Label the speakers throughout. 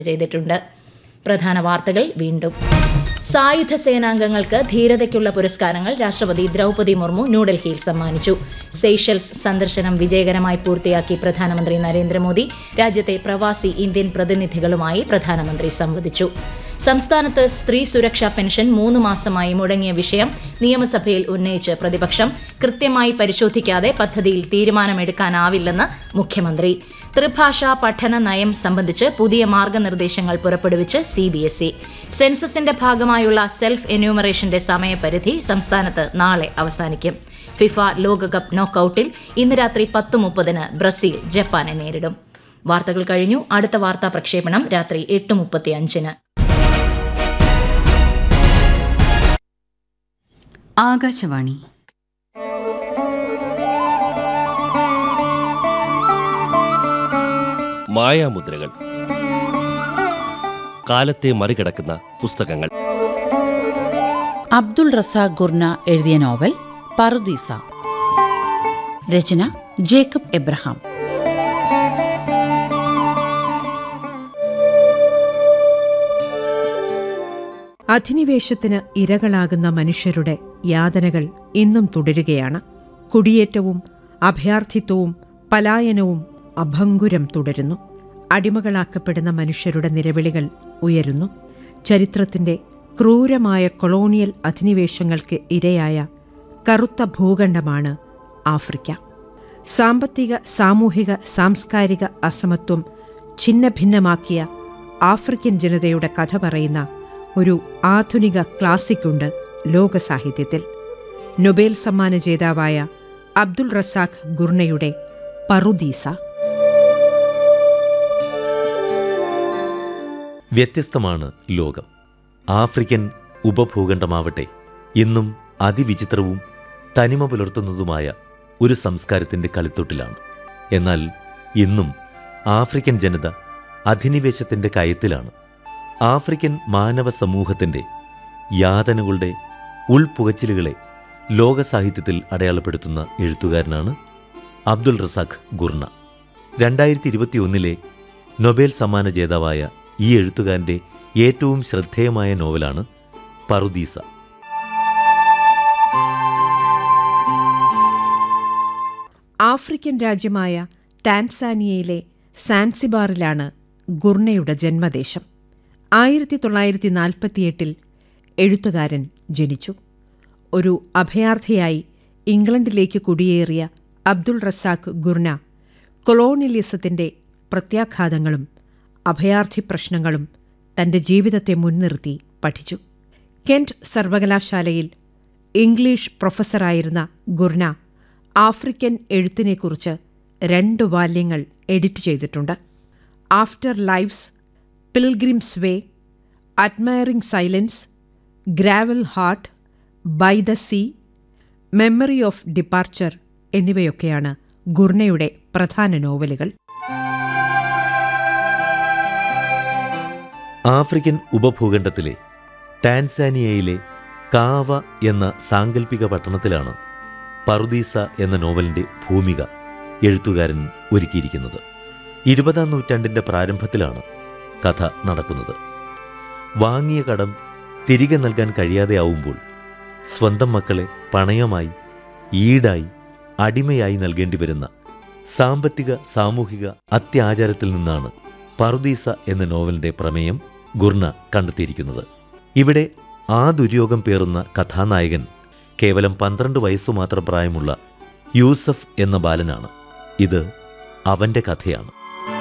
Speaker 1: ചെയ്തിട്ടുണ്ട് പ്രധാന വാർത്തകൾ വീണ്ടും സായുധ സേനാംഗങ്ങൾക്ക് ധീരതയ്ക്കുള്ള പുരസ്കാരങ്ങൾ രാഷ്ട്രപതി ദ്രൗപദി മുർമു ന്യൂഡൽഹിയിൽ സമ്മാനിച്ചു സെയ്ഷൽസ് സന്ദർശനം വിജയകരമായി പൂർത്തിയാക്കി പ്രധാനമന്ത്രി നരേന്ദ്രമോദി രാജ്യത്തെ പ്രവാസി ഇന്ത്യൻ പ്രതിനിധികളുമായി പ്രധാനമന്ത്രി സംവദിച്ചു സംസ്ഥാനത്ത് സ്ത്രീ സുരക്ഷാ പെൻഷൻ മൂന്ന് മാസമായി മുടങ്ങിയ വിഷയം നിയമസഭയിൽ ഉന്നയിച്ച് പ്രതിപക്ഷം കൃത്യമായി പരിശോധിക്കാതെ പദ്ധതിയിൽ തീരുമാനമെടുക്കാനാവില്ലെന്ന് മുഖ്യമന്ത്രി ത്രിഭാഷാ പഠന നയം സംബന്ധിച്ച് പുതിയ മാർഗനിർദ്ദേശങ്ങൾ പുറപ്പെടുവിച്ച് സി ബി എസ് ഇ സെൻസസിന്റെ ഭാഗമായുള്ള സെൽഫ് എന്യൂമറേഷന്റെ സമയപരിധി സംസ്ഥാനത്ത് നാളെ അവസാനിക്കും ഫിഫ ലോകകപ്പ് നോക്കൌട്ടിൽ ഇന്ന് രാത്രി പത്ത് മുപ്പതിന് ബ്രസീൽ ജപ്പാനെ നേരിടും വാർത്തകൾ കഴിഞ്ഞു അടുത്ത വാർത്താ പ്രക്ഷേപണം രാത്രി എട്ട് മുപ്പത്തി അഞ്ചിന്
Speaker 2: ആകാശവാണി
Speaker 3: മായാമുദ്രകൾ കാലത്തെ മറികടക്കുന്ന പുസ്തകങ്ങൾ
Speaker 2: അബ്ദുൾ റസാഖ് ഗുർന എഴുതിയ നോവൽ പറുദീസ രചന ജേക്കബ് എബ്രഹാം
Speaker 4: അധിനിവേശത്തിന് ഇരകളാകുന്ന മനുഷ്യരുടെ യാതനകൾ ഇന്നും തുടരുകയാണ് കുടിയേറ്റവും അഭയാർത്ഥിത്വവും പലായനവും അഭംഗുരം തുടരുന്നു അടിമകളാക്കപ്പെടുന്ന മനുഷ്യരുടെ നിലവിളികൾ ഉയരുന്നു ചരിത്രത്തിന്റെ ക്രൂരമായ കൊളോണിയൽ അധിനിവേശങ്ങൾക്ക് ഇരയായ കറുത്ത ഭൂഖണ്ഡമാണ് ആഫ്രിക്ക സാമ്പത്തിക സാമൂഹിക സാംസ്കാരിക അസമത്വം ഛിന്നഭിന്നമാക്കിയ ആഫ്രിക്കൻ ജനതയുടെ കഥ പറയുന്ന ഒരു ആധുനിക ക്ലാസിക്കുണ്ട് ലോക സാഹിത്യത്തിൽ നൊബേൽ സമ്മാന ജേതാവായ അബ്ദുൾ റസാഖ് ഗുർണയുടെ പറുദീസ
Speaker 5: വ്യത്യസ്തമാണ് ലോകം ആഫ്രിക്കൻ ഉപഭൂഖണ്ഡമാവട്ടെ ഇന്നും അതിവിചിത്രവും തനിമ പുലർത്തുന്നതുമായ ഒരു സംസ്കാരത്തിന്റെ കളിത്തൊട്ടിലാണ് എന്നാൽ ഇന്നും ആഫ്രിക്കൻ ജനത അധിനിവേശത്തിന്റെ കയത്തിലാണ് ആഫ്രിക്കൻ മാനവ സമൂഹത്തിന്റെ യാതനകളുടെ ഉൾപുകച്ചിലുകളെ ലോക സാഹിത്യത്തിൽ അടയാളപ്പെടുത്തുന്ന എഴുത്തുകാരനാണ് അബ്ദുൾ റസാഖ് ഗുർണ രണ്ടായിരത്തി ഇരുപത്തിയൊന്നിലെ നൊബേൽ സമ്മാന ജേതാവായ ഈ എഴുത്തുകാരന്റെ ഏറ്റവും ശ്രദ്ധേയമായ നോവലാണ് പറുദീസ
Speaker 4: ആഫ്രിക്കൻ രാജ്യമായ ടാൻസാനിയയിലെ സാൻസിബാറിലാണ് ഗുർണയുടെ ജന്മദേശം ആയിരത്തി തൊള്ളായിരത്തി നാൽപ്പത്തിയെട്ടിൽ എഴുത്തുകാരൻ ജനിച്ചു ഒരു അഭയാർത്ഥിയായി ഇംഗ്ലണ്ടിലേക്ക് കുടിയേറിയ അബ്ദുൾ റസാഖ് ഗുർണ കൊളോണിയലിസത്തിന്റെ പ്രത്യാഘാതങ്ങളും അഭയാർത്ഥി പ്രശ്നങ്ങളും തന്റെ ജീവിതത്തെ മുൻനിർത്തി പഠിച്ചു കെന്റ് സർവകലാശാലയിൽ ഇംഗ്ലീഷ് പ്രൊഫസറായിരുന്ന ഗുർണ ആഫ്രിക്കൻ എഴുത്തിനെക്കുറിച്ച് രണ്ട് വാല്യങ്ങൾ എഡിറ്റ് ചെയ്തിട്ടുണ്ട് afterlives pilgrim's way admiring silence gravel heart by the sea memory of departure എന്നിവയൊക്കെയാണ് ഗുർണയുടെ പ്രധാന നോവലുകൾ
Speaker 5: ആഫ്രിക്കൻ ഉപഭൂഖണ്ഡത്തിലെ ടാൻസാനിയയിലെ കാവ എന്ന സാങ്കല്പിക പട്ടണത്തിലാണ് പറുദീസ എന്ന നോവലിന്റെ ഭൂമിക എഴുത്തുകാരൻ ഒരുക്കിയിരിക്കുന്നത് ഇരുപതാം നൂറ്റാണ്ടിന്റെ പ്രാരംഭത്തിലാണ് കഥ നടക്കുന്നത് വാങ്ങിയ കടം തിരികെ നൽകാൻ കഴിയാതെയാവുമ്പോൾ സ്വന്തം മക്കളെ പണയമായി ഈടായി അടിമയായി നൽകേണ്ടി വരുന്ന സാമ്പത്തിക സാമൂഹിക അത്യാചാരത്തിൽ നിന്നാണ് പറുദീസ എന്ന നോവലിന്റെ പ്രമേയം ഗുർണ കണ്ടെത്തിയിരിക്കുന്നത് ഇവിടെ ആ ദുര്യോഗം പേറുന്ന കഥാനായകൻ കേവലം പന്ത്രണ്ട് വയസ്സു മാത്രം പ്രായമുള്ള യൂസഫ് എന്ന ബാലനാണ് ഇത് അവന്റെ കഥയാണ്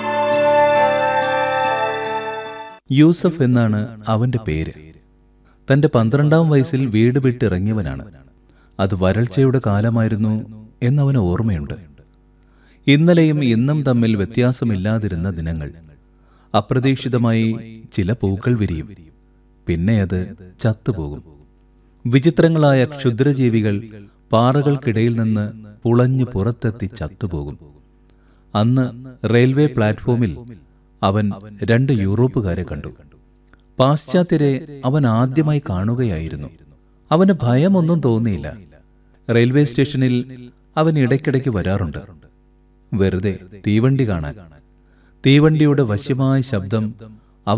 Speaker 6: യൂസഫ് എന്നാണ് അവന്റെ പേര് തന്റെ പന്ത്രണ്ടാം വയസ്സിൽ വീട് വിട്ടിറങ്ങിയവനാണ് അത് വരൾച്ചയുടെ കാലമായിരുന്നു എന്നവന് ഓർമ്മയുണ്ട് ഇന്നലെയും ഇന്നും തമ്മിൽ വ്യത്യാസമില്ലാതിരുന്ന ദിനങ്ങൾ അപ്രതീക്ഷിതമായി ചില പൂക്കൾ വിരിയും പിന്നെ അത് ചത്തുപോകും വിചിത്രങ്ങളായ ക്ഷുദ്രജീവികൾ പാറകൾക്കിടയിൽ നിന്ന് പുളഞ്ഞു പുറത്തെത്തി ചത്തുപോകും അന്ന് റെയിൽവേ പ്ലാറ്റ്ഫോമിൽ അവൻ രണ്ട് യൂറോപ്പുകാരെ കണ്ടു പാശ്ചാത്യരെ അവൻ ആദ്യമായി കാണുകയായിരുന്നു അവന് ഭയമൊന്നും തോന്നിയില്ല റെയിൽവേ സ്റ്റേഷനിൽ അവൻ ഇടയ്ക്കിടയ്ക്ക് വരാറുണ്ട് വെറുതെ തീവണ്ടി കാണാൻ തീവണ്ടിയുടെ വശ്യമായ ശബ്ദം